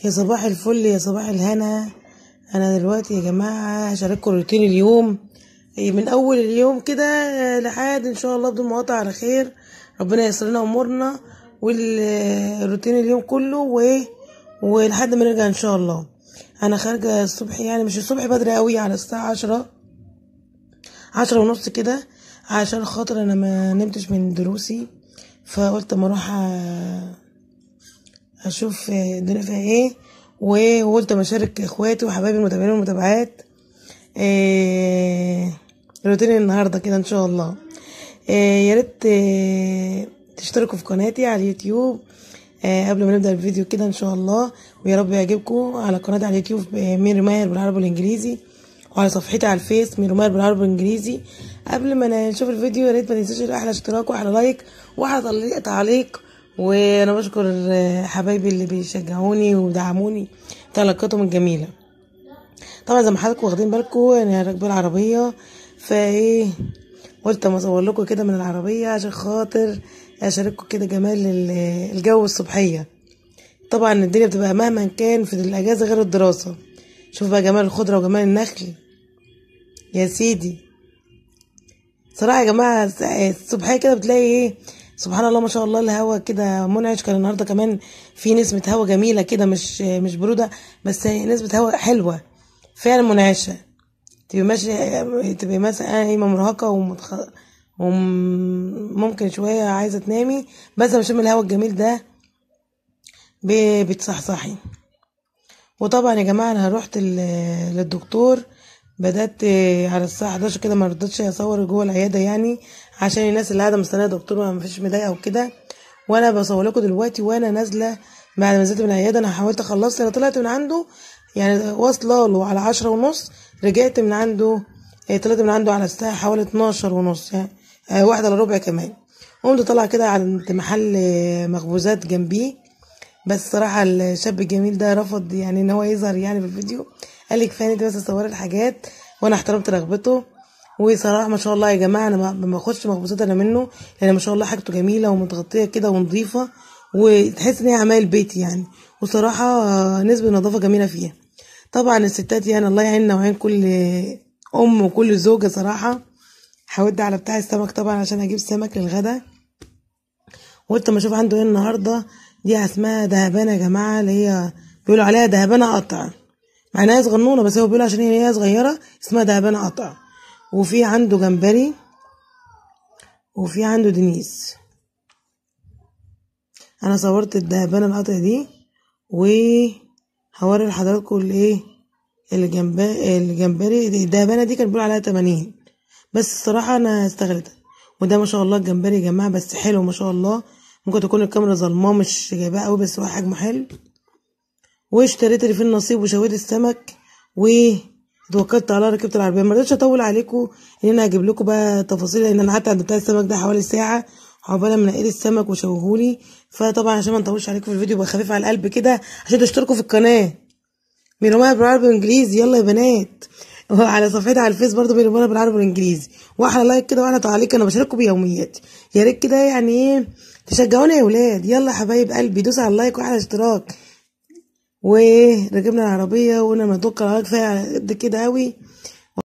يا صباح الفل يا صباح الهنا انا دلوقتي يا جماعه هشارككم روتين اليوم من اول اليوم كده لحد ان شاء الله بدون مقاطعه على خير ربنا ييسر لنا امورنا والروتين اليوم كله و ولحد ما نرجع ان شاء الله انا خارجه الصبح يعني مش الصبح بدري قوي على الساعه عشرة عشرة ونص كده عشان خاطر انا ما نمتش من دروسي فقلت اما اروح اشوف الدنيا فيها ايه وقلت اما اشارك اخواتي وحبايبي المتابعين والمتابعات إيه روتين النهارده كده ان شاء الله إيه يا ريت إيه تشتركوا في قناتي على اليوتيوب إيه قبل ما نبدا الفيديو كده ان شاء الله ويا رب يعجبكم على قناتي على اليوتيوب مير ماهر بالعربي والانجليزي وعلى صفحتي على الفيس مير ماهر بالعربي والانجليزي قبل ما نشوف الفيديو يا ريت ما تنسوش احلى اشتراك واحلى لايك واحلى تعليق وانا بشكر حبايبي اللي بيشجعوني ودعموني تعليقاتهم الجميله طبعا زي ما حضراتكم واخدين بالكم انا راكبه العربيه فايه قلت اما اصور لكم كده من العربيه عشان خاطر اشارككم كده جمال الجو الصبحيه طبعا الدنيا بتبقى مهما كان في الاجازه غير الدراسه شوف بقى جمال الخضره وجمال النخل يا سيدي صراحه يا جماعه الصبحيه كده بتلاقي ايه سبحان الله ما شاء الله الهوا كده منعش كان النهارده كمان في نسمه هوا جميله كده مش مش بروده بس نسمه هوا حلوه فعلا منعشه تبقي ماشيه تبقي مثلا قايمه مرهقه ومتخ... وممكن شويه عايزه تنامي بس لما الهوا الجميل ده ب... بتصحصحي وطبعا يا جماعه انا رحت للدكتور بدات على الساعه 11 كده ما رضيتش اصور جوه العياده يعني عشان الناس اللي قاعده مستنيه دكتور ما فيش مضايقه وكده وانا بصور لكم دلوقتي وانا نازله بعد ما نزلت من العياده انا حاولت اخلص انا طلعت من عنده يعني واصله له على عشرة ونص رجعت من عنده طلعت من عنده على الساعه حوالي 12 ونص يعني واحده الا ربع كمان قمت طالعه كده عند محل مخبوزات جنبيه بس صراحه الشاب الجميل ده رفض يعني ان هو يظهر يعني في الفيديو قال لي كفايه انت بس تصوري الحاجات وانا احترمت رغبته وصراحه ما شاء الله يا جماعه انا ما باخدش مخبوزات انا منه لان ما شاء الله حاجته جميله ومتغطيه كده ونظيفه وتحس ان هي عمايل بيت يعني وصراحه نسبه نظافه جميله فيها طبعا الستات يعني الله يعيننا ويعين كل ام وكل زوجه صراحه حاولت على بتاع السمك طبعا عشان اجيب سمك للغدا وقلت اما اشوف عنده ايه النهارده دي اسمها دهبانه يا جماعه اللي هي بيقولوا عليها دهبانه قطع مع انها صغنونه بس هو بيقول عشان هي صغيره اسمها دهبانه قطع وفي عنده جمبري وفي عنده دنيس انا صورت الدهبانه القطع دي وهوري لحضراتكم الايه الجمبري الدهبانه دي كان بيقول عليها 80 بس الصراحه انا استغلتها وده ما شاء الله الجمبري يا جماعه بس حلو ما شاء الله ممكن تكون الكاميرا ظلماه مش جايباه قوي بس هو حجمه حلو واشتريت اللي فيه النصيب وشويت السمك و توكلت على ركبت العربيه ما رضيتش اطول عليكم ان انا هجيب لكم بقى تفاصيل لان انا قعدت عند بتاع السمك ده حوالي ساعه عقبال ما نقيت السمك وشوهولي فطبعا عشان ما نطولش عليكم في الفيديو يبقى خفيف على القلب كده عشان تشتركوا في القناه ميرمانا بالعربي والانجليزي يلا يا بنات وعلى صفحتي على الفيس برضه ميرمانا بالعربي والانجليزي واحلى لايك كده واحلى تعليق انا بشارككم بيومياتي يا ريت كده يعني ايه تشجعونا يا ولاد يلا حبايب قلبي دوس على اللايك واحلى اشتراك وركبنا العربيه وانا متوكل على كفايه قد كده قوي